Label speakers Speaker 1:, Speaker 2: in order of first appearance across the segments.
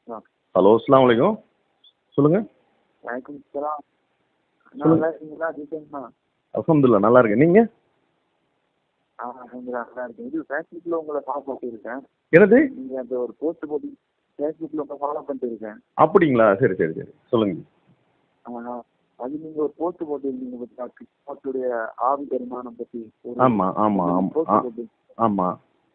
Speaker 1: Hello அஸ்லாம் வலைக்கும் சொல்லுங்க
Speaker 2: வணக்கம் சலாம் நல்லா இருக்கீங்களா டீச்சர்ஸ்ண்ணா
Speaker 1: அல்ஹம்துலில்லாஹ் நல்லா இருக்கேன் நீங்க
Speaker 2: ஆ அலமதுல்லா நல்லா இருக்கேன் இது ஃபேஸ்புக்கில் உங்களை ஃபாலோ பண்ணியிருக்கேன்
Speaker 1: என்னது
Speaker 2: நீங்கள் அந்த ஒரு போஸ்ட் போட்டு ஃபேஸ்புக்கில் உங்களை ஃபாலோ பண்ணிட்டு இருக்கேன்
Speaker 1: அப்படிங்களா சரி சரி சரி சொல்லுங்க
Speaker 2: ஆ, அது நீங்கள் ஒரு போஸ்ட் போட்டிருந்தீங்க பத்தியா கிறிஸ்துவத்துடைய ஆவி பெருமானம் பற்றி ஒரு
Speaker 1: ஆமா ஆமா ஆமா
Speaker 2: போஸ்ட்
Speaker 1: ஆ,
Speaker 2: போட்டு
Speaker 1: ஆமா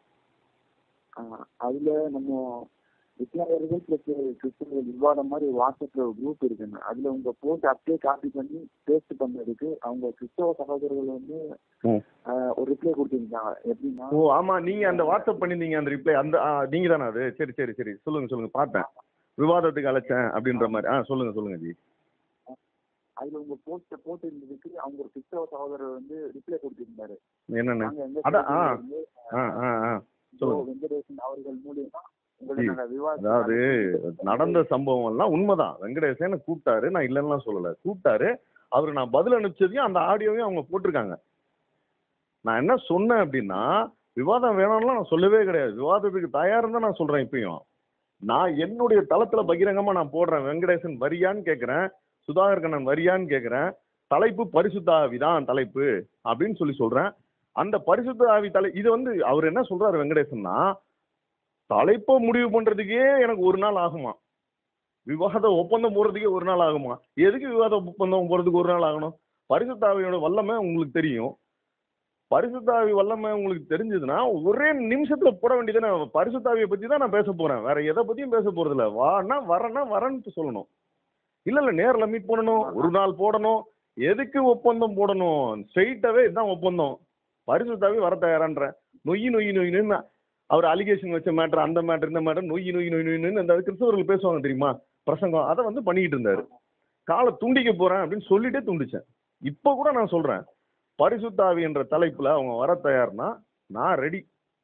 Speaker 2: அதில் நம்ம இஸ்லாமியர்கள் ப்ளஸ் கிறிஸ்தவர்கள் விவாதம் மாதிரி வாட்ஸ்அப்பில் ஒரு குரூப் இருக்குங்க அதில் உங்கள் போஸ்ட் அப்படியே காப்பி பண்ணி பேஸ்ட் பண்ணதுக்கு அவங்க கிறிஸ்தவ சகோதரர்கள் வந்து
Speaker 1: ம்.
Speaker 2: ஆ, ஒரு ரிப்ளை கொடுத்துருந்தாங்க எப்படின்னா
Speaker 1: ஓ ஆமா நீங்க அந்த வாட்ஸ்அப் பண்ணிருந்தீங்க அந்த ரிப்ளை அந்த ஆ, நீங்க தானே அது சரி சரி சரி சொல்லுங்க சொல்லுங்க பார்த்தேன் விவாதத்துக்கு அழைச்சேன் அப்படின்ற மாதிரி ஆ சொல்லுங்க சொல்லுங்க ஜி
Speaker 2: அதுல உங்க போஸ்ட போட்டு இருந்ததுக்கு அவங்க ஒரு கிறிஸ்தவ சகோதரர் வந்து ரிப்ளை கொடுத்திருந்தாரு
Speaker 1: என்னென்ன
Speaker 2: நாங்க எங்க
Speaker 1: அதான், ஆ.
Speaker 2: சகோதரர் வந்து,
Speaker 1: ஆ ஆ ஆ
Speaker 2: ஜோ
Speaker 1: சொல்லுங்க
Speaker 2: வெங்கடேசன் அவர்கள் மூலியமா
Speaker 1: ஜி,
Speaker 2: உங்களோட விவாதம்
Speaker 1: அதாவது நடந்த சம்பவம் எல்லாம் உண்மைதான் வெங்கடேசன் கூப்பிட்டாரு நான் இல்லைன்னா சொல்லல கூப்பிட்டாரு அவரு நான் பதில் அனுப்பிச்சதையும் அந்த ஆடியோவையும் அவங்க போட்டிருக்காங்க நான் என்ன சொன்னேன் அப்படின்னா விவாதம் வேணும்லாம் நான் சொல்லவே கிடையாது விவாதத்துக்கு தயாருன்னு தான் நான் சொல்றேன் இப்பயும் நான் என்னுடைய தளத்துல பகிரங்கமா நான் போடுறேன் வெங்கடேசன் வரியான்னு கேட்கிறேன் சுதாகர் கண்ணன் வரியான்னு கேட்கிறேன் தலைப்பு பரிசுத்த ஆவிதான் தலைப்பு அப்படின்னு சொல்லி சொல்றேன் அந்த பரிசுத்த ஆவி தலை இது வந்து அவர் என்ன சொல்றாரு வெங்கடேசன்னா தலைப்பை முடிவு பண்றதுக்கே எனக்கு ஒரு நாள் ஆகுமா விவாத ஒப்பந்தம் போறதுக்கே ஒரு நாள் ஆகுமா எதுக்கு விவாத ஒப்பந்தம் போறதுக்கு ஒரு நாள் ஆகணும் பரிசுத்தாவியோட வல்லமை உங்களுக்கு தெரியும் பரிசுத்தாவி வல்லமை உங்களுக்கு தெரிஞ்சதுன்னா ஒரே நிமிஷத்துல போட வேண்டியதானே பரிசுத்தாவியை பத்தி தான் நான் பேச போறேன் வேற எதை பத்தியும் பேச போறது இல்ல வான்னா வரேன்னா வரேன்னு சொல்லணும் இல்ல இல்ல நேர்ல மீட் பண்ணணும் ஒரு நாள் போடணும் எதுக்கு ஒப்பந்தம் போடணும் ஸ்ட்ரெயிட்டாவே இதுதான் ஒப்பந்தம் பரிசுத்தாவி வர தயாரான்ற நொய்யி நொய்யி நொய்யின்னு அவர் அலிகேஷன் வச்ச மேட்டர் அந்த மேட்டர் இந்த மேட்டர் நொய்யி நொய்யி நொய் நொய்னு அந்த கிறிஸ்தவர்கள் பேசுவாங்க தெரியுமா பிரசங்கம் அதை வந்து பண்ணிக்கிட்டு இருந்தாரு காலை துண்டிக்க போறேன் அப்படின்னு சொல்லிட்டே துண்டிச்சேன் இப்போ கூட நான் சொல்றேன் பரிசுத்தாவி என்ற தலைப்புல அவங்க வர தயார்னா நான் ரெடி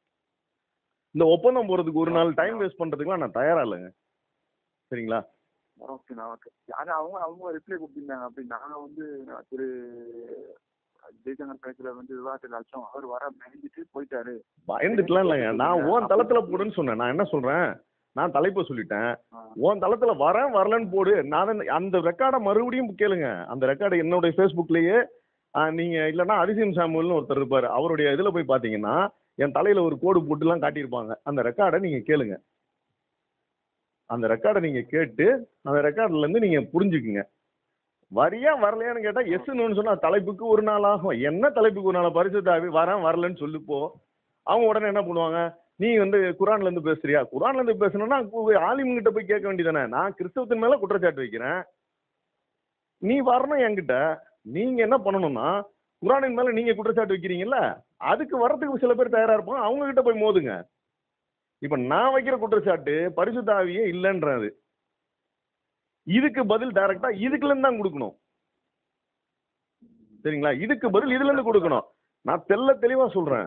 Speaker 1: இந்த ஒப்பந்தம் போறதுக்கு ஒரு நாள் டைம் வேஸ்ட் பண்றதுக்குலாம் நான் தயாரா இல்லைங்க சரிங்களா
Speaker 2: ஓகேண்ணா ஓகே ஆனா அவங்க அவங்க ரிப்ளை கொடுத்திருந்தாங்க அப்படி நாங்க வந்து நான் திரு ஜெய்சங்கர் பேச்சுல வந்து விவாதத்துக்கு அழைச்சோம் அவர் வர பயந்துட்டு போயிட்டாரு
Speaker 1: பயந்துட்டுலாம் இல்லைங்க நான் ஓன் தளத்துல போடுன்னு சொன்னேன் நான் என்ன சொல்றேன் நான் தலைப்பை சொல்லிட்டேன் உன் தளத்துல வரேன் வரலன்னு போடு நான் தான் அந்த ரெக்கார்டை மறுபடியும் கேளுங்க அந்த ரெக்கார்டு என்னுடைய ஃபேஸ்புக்லயே நீங்க இல்லைன்னா அதிசயம் சாமுவல்னு ஒருத்தர் இருப்பாரு அவருடைய இதுல போய் பாத்தீங்கன்னா என் தலையில ஒரு கோடு போட்டுலாம் காட்டியிருப்பாங்க அந்த ரெக்கார்டை நீங்க கேளுங்க அந்த ரெக்கார்டை நீங்க கேட்டு அந்த ரெக்கார்ட்ல இருந்து நீங்க புரிஞ்சுக்குங்க வரியா வரலையான்னு கேட்டா எஸ்ன்னு சொன்னா தலைப்புக்கு ஒரு நாள் ஆகும் என்ன தலைப்புக்கு ஒரு நாள் பரிசுத்தாவி வரேன் வரலன்னு சொல்லிப்போ அவங்க உடனே என்ன பண்ணுவாங்க நீ வந்து குரான்ல இருந்து பேசுறியா குரான்ல இருந்து பேசணும்னா ஆலிம் கிட்ட போய் கேட்க வேண்டியதானே நான் கிறிஸ்தவத்தின் மேல குற்றச்சாட்டு வைக்கிறேன் நீ வரணும் என்கிட்ட நீங்க என்ன பண்ணணும்னா குரானின் மேல நீங்க குற்றச்சாட்டு வைக்கிறீங்கல்ல அதுக்கு வரதுக்கு சில பேர் தயாரா இருப்பாங்க அவங்க கிட்ட போய் மோதுங்க இப்ப நான் வைக்கிற குற்றச்சாட்டு பரிசுத்தாவியே இல்லைன்றது இதுக்கு பதில் டைரக்டா இதுக்குல இருந்து தான் கொடுக்கணும் சரிங்களா இதுக்கு பதில் இதுல இருந்து கொடுக்கணும் நான் தெல்ல தெளிவா சொல்றேன்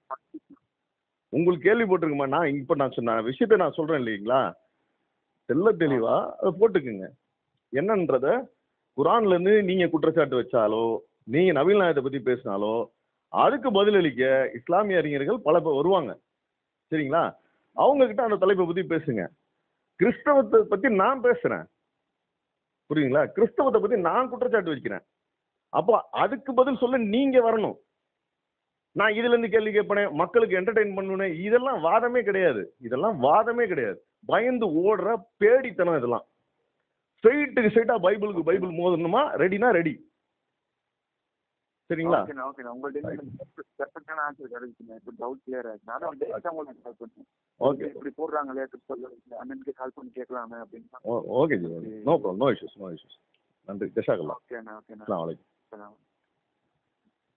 Speaker 1: உங்களுக்கு கேள்விப்பட்டிருக்குமா நான் இப்ப நான் சொன்ன விஷயத்த நான் சொல்றேன் இல்லைங்களா தெல்ல தெளிவா அதை போட்டுக்குங்க என்னன்றத குரான்ல இருந்து நீங்க குற்றச்சாட்டு வச்சாலோ நீங்க நவீன நாயத்தை பத்தி பேசினாலோ அதுக்கு பதிலளிக்க இஸ்லாமிய அறிஞர்கள் பல பேர் வருவாங்க சரிங்களா அவங்க கிட்ட அந்த தலைப்பை பத்தி பேசுங்க கிறிஸ்தவத்தை பத்தி நான் பேசுறேன் புரியுதுங்களா கிறிஸ்தவத்தை பத்தி நான் குற்றச்சாட்டு வைக்கிறேன் அப்போ அதுக்கு பதில் சொல்ல நீங்க வரணும் நான் இதுல இருந்து கேள்வி கேட்பேன் மக்களுக்கு என்டர்டைன் பண்ணுவேன் இதெல்லாம் வாதமே கிடையாது இதெல்லாம் வாதமே கிடையாது பயந்து ஓடுற பேடித்தனம் இதெல்லாம் ஸ்ட்ரெயிட்டுக்கு ஸ்ட்ரெயிட்டா பைபிளுக்கு பைபிள் மோதணுமா ரெடினா ரெடி சரிங்களா
Speaker 2: ஓகேண்ணா ஓகேண்ணா உங்கள்ட்ட பெர்ஃபெக்டான ஆன்சர் கிடைச்சுங்க இப்போ டவுட் கிளியர் ஆயிடுச்சு நான் வந்து டேரக்டா உங்களுக்கு கால் பண்ணேன்
Speaker 1: ஓகே
Speaker 2: இப்படி போடுறாங்களே அண்ணனுக்கு கால் பண்ணி கேட்கலாமே அப்படின்னு
Speaker 1: okay ji no problem no issues no issues நன்றி ஜஷாக்கல்லா
Speaker 2: ஓகேண்ணா ஓகேண்ணா
Speaker 1: அஸ்லாம் வலைக்கம்
Speaker 2: சலாம்